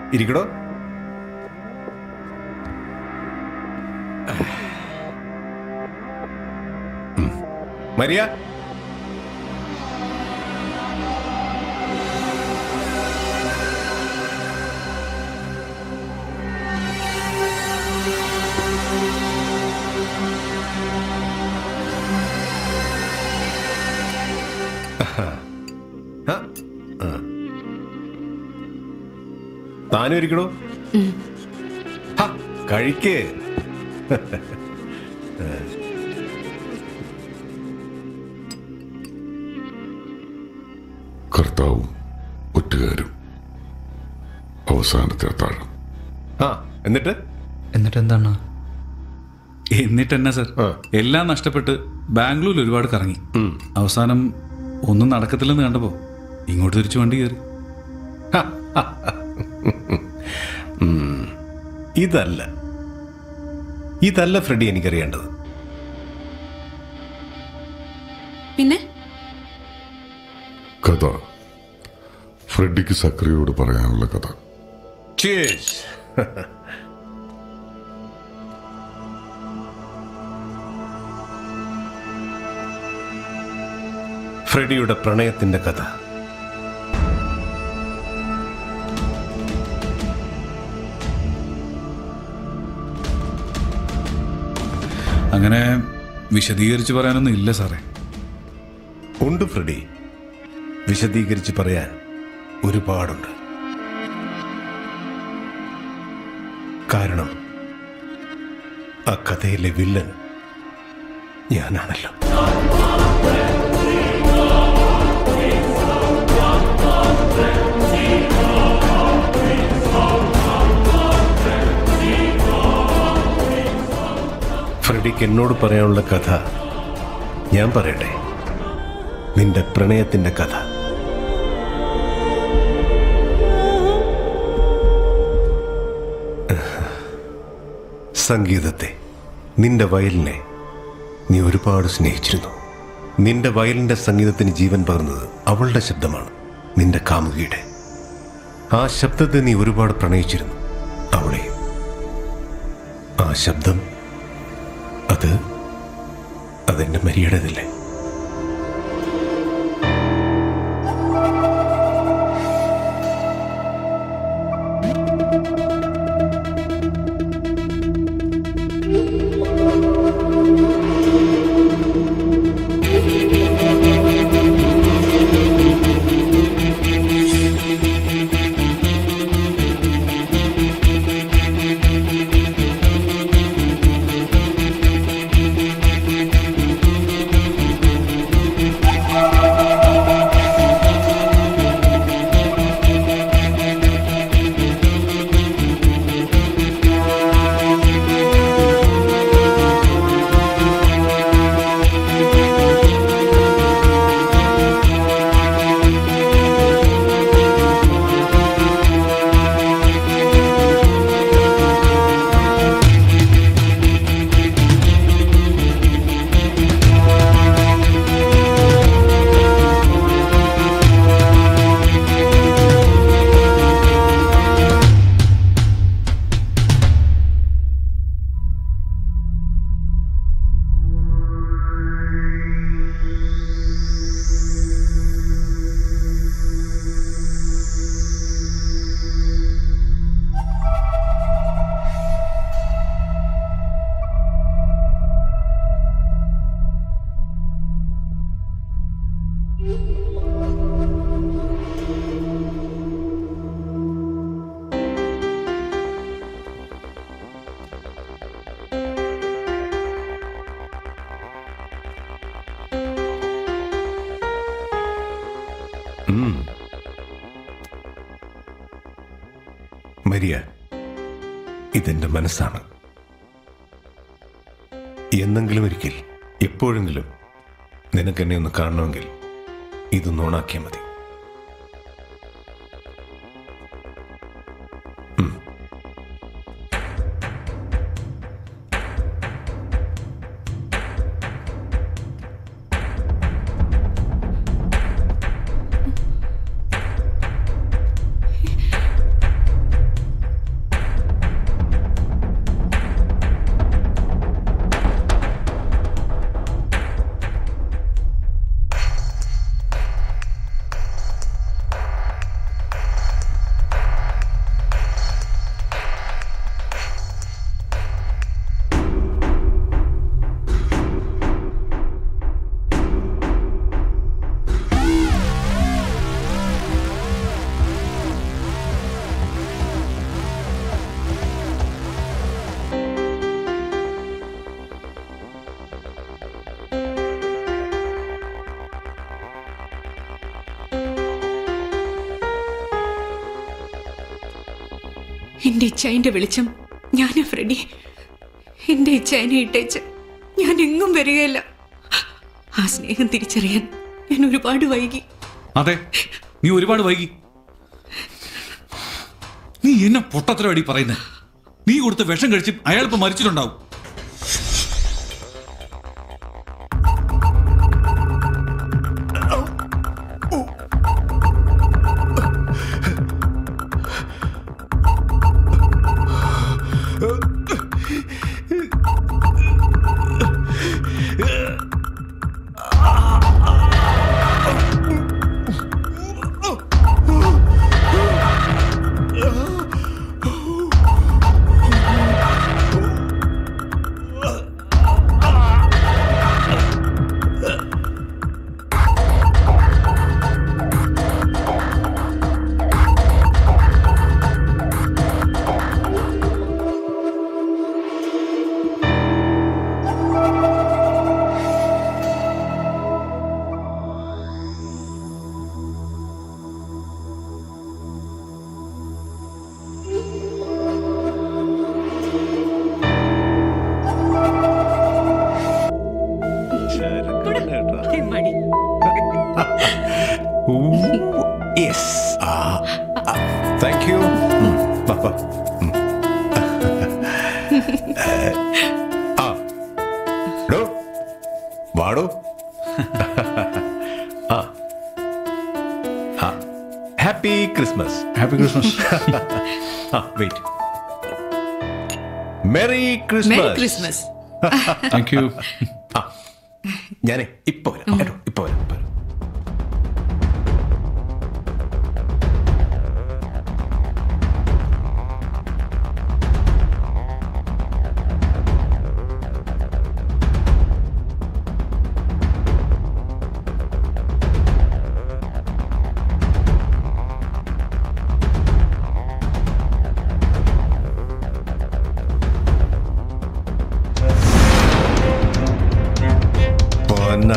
ഇരിക്കടോ ഉം. മരിയ ആ, ആ. താനും ഇരിക്കണോ ഹ, കഴിക്ക് കർത്താവും ഒറ്റുകാരും അവസാനത്തെ അത്താഴം ആ എന്നിട്ട് എന്നിട്ട് എന്താണ് എന്നിട്ട് തന്നെ സർ ആ. എല്ലാം നഷ്ടപ്പെട്ട് ബാംഗ്ലൂരിൽ ഒരുപാട് കറങ്ങി അവസാനം ഒന്നും നടക്കത്തില്ലെന്ന് കണ്ടപ്പോ ഇങ്ങോട്ട് തിരിച്ചു വണ്ടി കയറി ഉം. ഇതല്ല ഇതല്ല ഫ്രെഡി എനിക്കറിയേണ്ടത് പിന്നെ കഥ ഫ്രെഡിക്ക് സക്രിയോട് പറയാനുള്ള കഥ Cheers. ഫ്രെഡിയുടെ പ്രണയത്തിന്റെ കഥ അങ്ങനെ വിശദീകരിച്ച് പറയാനൊന്നും ഇല്ല സാറേ ഉണ്ട് ഫ്രെഡി വിശദീകരിച്ച് പറയാൻ ഒരുപാടുണ്ട് കാരണം ആ കഥയിലെ വില്ലൻ ഞാനാണല്ലോ ഫ്രെഡിക്ക് എന്നോട് പറയാനുള്ള കഥ ഞാൻ പറയട്ടെ നിന്റെ പ്രണയത്തിന്റെ കഥ സംഗീതത്തെ നിന്റെ വയലിനെ നീ ഒരുപാട് സ്നേഹിച്ചിരുന്നു നിന്റെ വയലിന്റെ സംഗീതത്തിന് ജീവൻ പകർന്നത് അവളുടെ ശബ്ദമാണ് നിന്റെ കാമുകിയുടെ ആ ശബ്ദത്തെ നീ ഒരുപാട് പ്രണയിച്ചിരുന്നു അവളെ ആ ശബ്ദം അത് അതെന്റെ മരിയുടേതല്ലേ ഉം. മരിയ ഇതെന്റെ മനസ്സാണ് എന്നെങ്കിലും ഒരിക്കൽ എപ്പോഴെങ്കിലും നിനക്ക് എന്നെ ഒന്ന് കാണണമെങ്കിൽ ഇത് നോണാക്കിയാൽ മതി ഉം. എന്റെ ഇച്ഛായന്റെ വെളിച്ചം ഞാനാ ഫ്രെഡി എന്റെ ഇച്ഛായനെ ഇട്ടേച്ച് ഞാൻ എങ്ങും വരികയില്ല ആ സ്നേഹം തിരിച്ചറിയാൻ ഞാൻ ഒരുപാട് വൈകി അതെ നീ ഒരുപാട് വൈകി നീ എന്നെ പൊട്ടത്തരടി പറയുന്നേ നീ കൊടുത്ത വിഷം കഴിച്ച് അയാളിപ്പോ മരിച്ചിട്ടുണ്ടാവും മണി യെസ് താങ്ക് യു ആ ഡോ വാടോ ആ ഹാപ്പി ക്രിസ്മസ് ഹാപ്പി ക്രിസ്മസ് ആ wait merry merry Christmas Christmas thank you ആ ഞാനേ ഇപ്പൊ വരാം കേട്ടോ ഇപ്പൊ വരാം ഇപ്പൊ വരാം. പൊന്ന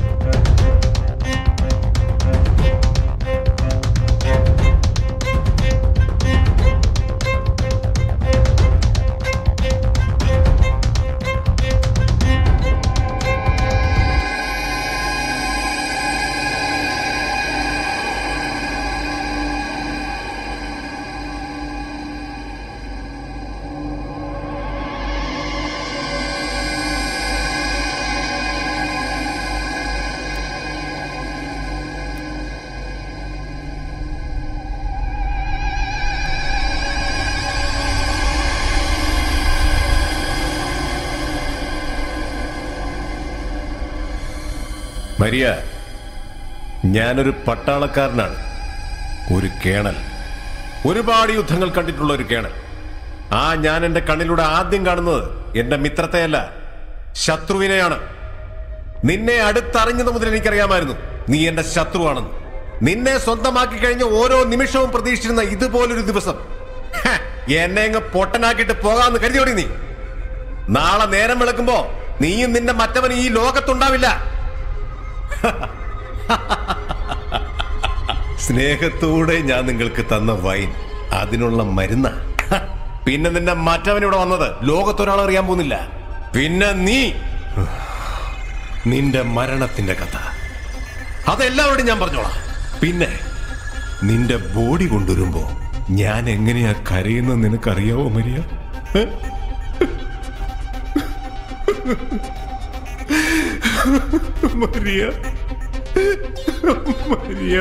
മരിയ ഞാനൊരു പട്ടാളക്കാരനാണ് ഒരു കേണൽ ഒരുപാട് യുദ്ധങ്ങൾ കണ്ടിട്ടുള്ള ഒരു കേണൽ ആ ഞാൻ എന്റെ കണ്ണിലൂടെ ആദ്യം കാണുന്നത് എന്റെ മിത്രത്തെയല്ല ശത്രുവിനെയാണ് നിന്നെ അടുത്തറിഞ്ഞത് മുതൽ എനിക്കറിയാമായിരുന്നു നീ എന്റെ ശത്രുവാണെന്ന് നിന്നെ സ്വന്തമാക്കി കഴിഞ്ഞ ഓരോ നിമിഷവും പ്രതീക്ഷിച്ചിരുന്ന ഇതുപോലൊരു ദിവസം ഹ, എന്നെ അങ്ങ് പൊട്ടനാക്കിയിട്ട് പോകാമെന്ന് കരുതിയോടി നീ നാളെ നേരം വിളക്കുമ്പോ നീയും നിന്റെ മറ്റവനും ഈ ലോകത്തുണ്ടാവില്ല സ്നേഹത്തോടെ ഞാൻ നിങ്ങൾക്ക് തന്ന വൈൻ അതിനുള്ള മരുന്ന പിന്നെ നിന്റെ മറ്റവനിവിടെ വന്നത് ലോകത്തൊരാൾ അറിയാൻ പോകുന്നില്ല പിന്നെ നീ നിന്റെ മരണത്തിന്റെ കഥ അതെല്ലാവരോടും ഞാൻ പറഞ്ഞോളാം പിന്നെ നിന്റെ ബോഡി കൊണ്ടുവരുമ്പോ ഞാൻ എങ്ങനെയാ കരയുന്നത് നിനക്കറിയാവോ മരിയ ഏ? മരിയ മരിയ